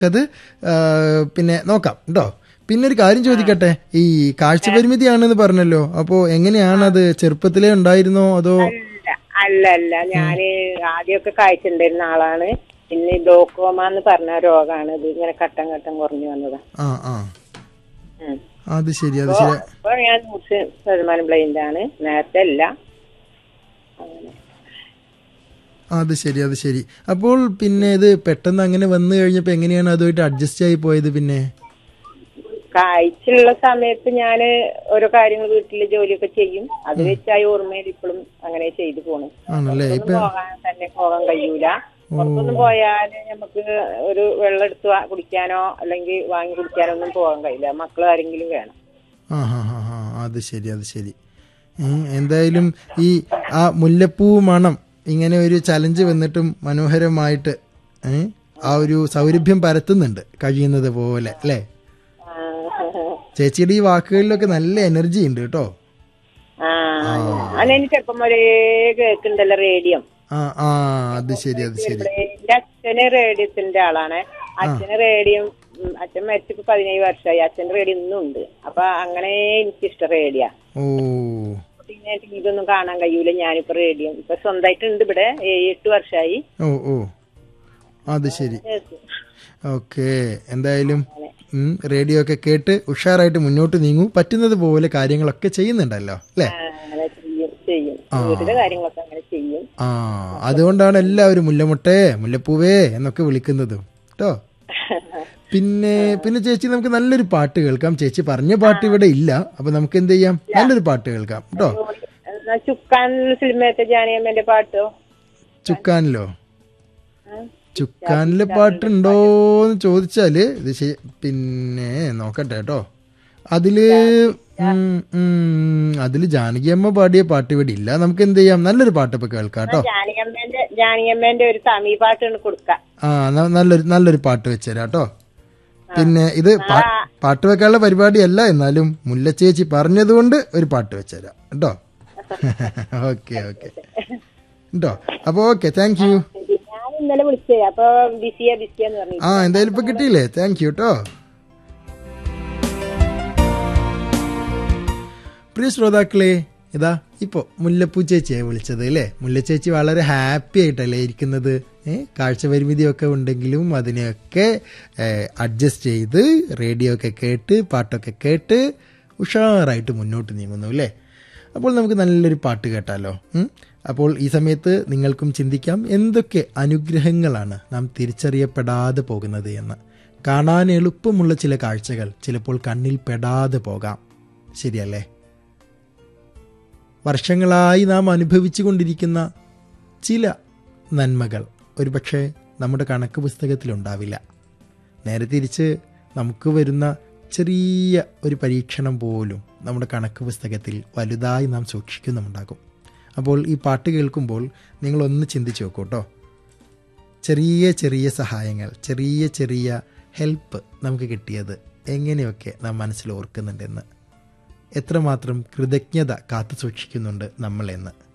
അത് ആ, പിന്നെ നോക്കാം കേട്ടോ പിന്നെ ഒരു കാര്യം ചോദിക്കട്ടെ ഈ കാഴ്ച പരിമിതിയാണെന്ന് പറഞ്ഞല്ലോ അപ്പോ എങ്ങനെയാണത് ചെറുപ്പത്തിലേ ഉണ്ടായിരുന്നോ അതോ അല്ല അല്ല അല്ല ഞാന് ആദ്യമൊക്കെ കാഴ്ചണ്ടായിരുന്ന ആളാണ് പിന്നെ ഗ്ലോക്കോമ എന്ന് പറഞ്ഞ രോഗമാണ് ഇത് ഇങ്ങനെ ഘട്ടം ഘട്ടം കുറഞ്ഞു വന്നതാ ആ ആ ഉം. അത് ശരി അത് ശരി അപ്പൊ ഞാൻ നൂറ് ശതമാനം ബ്ലൈൻഡ് ആണ് നേരത്തെ അല്ല അങ്ങനെ അത് ശരി അത് ശരി അപ്പോൾ പിന്നെ ഇത് പെട്ടെന്ന് അങ്ങനെ വന്നു കഴിഞ്ഞപ്പോ എങ്ങനെയാണ് അതുമായിട്ട് അഡ്ജസ്റ്റ് ആയി പോയത് പിന്നെ കാഴ്ചയുള്ള സമയത്ത് ഞാന് ഓരോ കാര്യങ്ങൾ വീട്ടിലെ ജോലിയൊക്കെ ചെയ്യും അത് വെച്ചായി ഓർമ്മയിൽ ഇപ്പോഴും അങ്ങനെ ചെയ്തു പോണു ആണല്ലേ ഇപ്പൊ പോകാൻ തന്നെ പോകാൻ കഴിയൂല പുറത്തൊന്നും പോയാല് നമുക്ക് ഒരു വെള്ളം എടുത്ത് വാ- കുടിക്കാനോ അല്ലെങ്കിൽ വാങ്ങി കുടിക്കാനോ ഒന്നും പോകാൻ കഴിയില്ല മക്കൾ ആരെങ്കിലും വേണം ആ ഹാ ഹാ ഹാ അത് ശരി അത് ശരി ഉം, എന്തായാലും ഈ ആ മുല്ലപ്പൂ മണം ഇങ്ങനെ ഒരു ചലഞ്ച് വന്നിട്ടും മനോഹരമായിട്ട് ഏ, ആ ഒരു സൗരഭ്യം പരത്തുന്നുണ്ട് കഴിയുന്നത് പോലെ അല്ലേ ആ, ചേച്ചിയുടെ ഈ വാക്കുകളിലൊക്കെ നല്ല എനർജി ഉണ്ട് കേട്ടോ ആ അതെനിക്ക് ചെറുപ്പം ഒരേ കേൾക്കുന്നുണ്ടല്ലോ റേഡിയോ ആ ആ അത് ശരി അത് ശരി എന്റെ അച്ഛന് റേഡിയത്തിന്റെ ആളാണ് അച്ഛന് റേഡിയം ഉം, അച്ഛൻ മരിച്ചിപ്പോ പതിനേഴ് വർഷമായി അച്ഛന്റെ റേഡിയോ ഇന്നും ഉണ്ട് അപ്പൊ അങ്ങനെ എനിക്കിഷ്ടം റേഡിയ ഓ പിന്നെ ടി വി ഒന്നും കാണാൻ കഴിയൂല ഞാനിപ്പോ റേഡിയോ ഇപ്പൊ സ്വന്തമായിട്ടുണ്ട് ഇവിടെ ഏഴ് എട്ട് വർഷമായി ഓ ഓ അത് ശരി ഓക്കെ എന്തായാലും ഉം, റേഡിയോ ഒക്കെ കേട്ട് ഉഷാറായിട്ട് മുന്നോട്ട് നീങ്ങൂ പറ്റുന്നത് പോലെ കാര്യങ്ങളൊക്കെ ചെയ്യുന്നുണ്ടല്ലോ അല്ലേ ആ, അങ്ങനെ ചെയ്യും ചെയ്യും വീട്ടിലെ കാര്യങ്ങളൊക്കെ അങ്ങനെ ചെയ്യും ആ അതുകൊണ്ടാണ് എല്ലാവരും മുല്ലമുട്ടേ മുല്ലപ്പൂവേ എന്നൊക്കെ വിളിക്കുന്നത് കേട്ടോ പിന്നെ പിന്നെ ചേച്ചി നമുക്ക് നല്ലൊരു പാട്ട് കേൾക്കാം ചേച്ചി പറഞ്ഞ പാട്ട് ഇവിടെ ഇല്ല അപ്പൊ നമുക്ക് എന്ത് ചെയ്യാം നല്ലൊരു പാട്ട് കേൾക്കാം കേട്ടോ എന്നാ ചുക്കാൻ സിനിമയത്തെ ജാനിയമ്മന്റെ പാട്ടോ ചുക്കാനിലോ ആ? ചുക്കാനിലെ പാട്ടുണ്ടോന്ന് ചോദിച്ചാല് ഇത് ശരി- പിന്നെ നോക്കട്ടെ കേട്ടോ അതില് ഉം, ഉം, അതില് ജാനകിയമ്മ പാടിയ പാട്ട് ഇവിടെ ഇല്ല നമുക്ക് എന്ത് ചെയ്യാം നല്ലൊരു പാട്ട് ഇപ്പൊ കേൾക്കാം കേട്ടോ ജാനിയമ്മേന്റെ ജാനിയമ്മേന്റെ ഒരു തമിഴ് പാട്ടാണ് കൊടുക്ക ആ ന- നല്ലൊരു നല്ലൊരു പാട്ട് വെച്ചുതരാം കേട്ടോ പിന്നെ ഇത് പാ- പാട്ട് വെക്കാനുള്ള പരിപാടിയല്ല എന്നാലും മുല്ലച്ചേച്ചി പറഞ്ഞതുകൊണ്ട് ഒരു പാട്ട് വെച്ചുതരാം കേട്ടോ ഓക്കെ ഓക്കെ കേട്ടോ അപ്പൊ ഓക്കെ താങ്ക് യു ഞാൻ ഇന്നലെ വിളിച്ചേ അപ്പൊ ബിസിയാ ബിസിയാന്ന് പറഞ്ഞു ആ എന്തായാലും ഇപ്പൊ കിട്ടിയില്ലേ താങ്ക് യു കേട്ടോ പ്രിയ ശ്രോതാക്കളെ ഇതാ ഇപ്പോ മുല്ലപ്പൂ ചേച്ചിയെ വിളിച്ചത് അല്ലേ മുല്ലച്ചേച്ചി വളരെ ഹാപ്പി ആയിട്ടല്ലേ ഇരിക്കുന്നത് ഏ കാഴ്ച പരിമിതിയൊക്കെ ഉണ്ടെങ്കിലും അതിനെയൊക്കെ അഡ്ജസ്റ്റ് ചെയ്ത് റേഡിയോ ഒക്കെ കേട്ട് പാട്ടൊക്കെ കേട്ട് ഉഷാറായിട്ട് മുന്നോട്ട് നീങ്ങുന്നു അല്ലേ അപ്പോൾ നമുക്ക് നല്ലൊരു പാട്ട് കേട്ടാലോ ഉം? അപ്പോൾ ഈ സമയത്ത് നിങ്ങൾക്കും ചിന്തിക്കാം എന്തൊക്കെ അനുഗ്രഹങ്ങളാണ് നാം തിരിച്ചറിയപ്പെടാതെ പോകുന്നത് എന്ന് കാണാൻ എളുപ്പമുള്ള ചില കാഴ്ചകൾ ചിലപ്പോൾ കണ്ണിൽ പെടാതെ പോകാം ശരിയല്ലേ വർഷങ്ങളായി നാം അനുഭവിച്ചു കൊണ്ടിരിക്കുന്ന ചില നന്മകൾ ഒരുപക്ഷെ നമ്മുടെ കണക്ക് പുസ്തകത്തിലുണ്ടാവില്ല നേരെ തിരിച്ച് നമുക്ക് വരുന്ന ചെറിയ ഒരു പരീക്ഷണം പോലും നമ്മുടെ കണക്ക് പുസ്തകത്തിൽ വലുതായി നാം സൂക്ഷിക്കുന്നുമുണ്ടാകും അപ്പോൾ ഈ പാട്ട് കേൾക്കുമ്പോൾ നിങ്ങളൊന്ന് ചിന്തിച്ചു നോക്കൂ കേട്ടോ ചെറിയ ചെറിയ സഹായങ്ങൾ ചെറിയ ചെറിയ ഹെൽപ്പ് നമുക്ക് കിട്ടിയത് എങ്ങനെയൊക്കെ നാം മനസ്സിൽ ഓർക്കുന്നുണ്ടെന്ന് എത്രമാത്രം കൃതജ്ഞത കാത്തു സൂക്ഷിക്കുന്നുണ്ട് നമ്മളെന്ന്